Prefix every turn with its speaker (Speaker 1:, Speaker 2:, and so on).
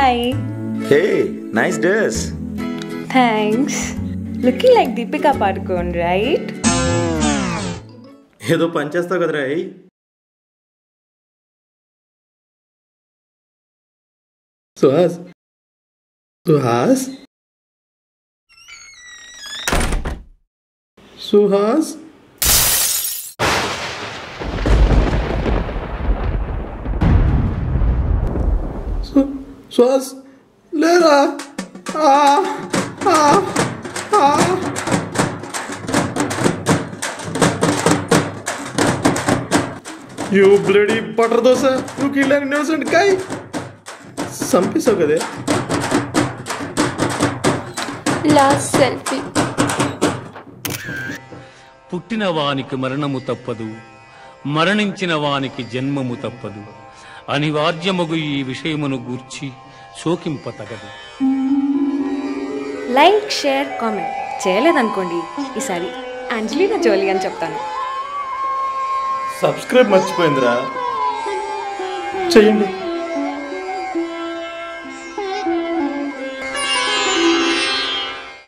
Speaker 1: Hi
Speaker 2: hey nice dress
Speaker 1: thanks looking like Deepika Padukone right
Speaker 2: ఏదో పని చేస్తావు కదరా ఏయ్
Speaker 3: సుహాస్ సుహాస్ సుహాస్ సు- సుహాస్ లేరా ఆ, ఆ, ఆ. You bloody butter dosa you kill and innocent కాయ్ చంపేశావు కదే
Speaker 4: లాస్ట్ సెల్ఫీ
Speaker 5: పుట్టిన వానికి మరణము తప్పదు మరణించిన వానికి జన్మము తప్పదు అనివార్యమగు ఈ విషయమును గూర్చి శోకింప తగదు
Speaker 1: లైక్ షేర్ కామెంట్ చేయలేదనుకోండి ఈసారి అంజలినా జోలి అని చెప్తాను
Speaker 3: సబ్స్క్రైబ్ మర్చిపోయిందిరా చెయ్యండి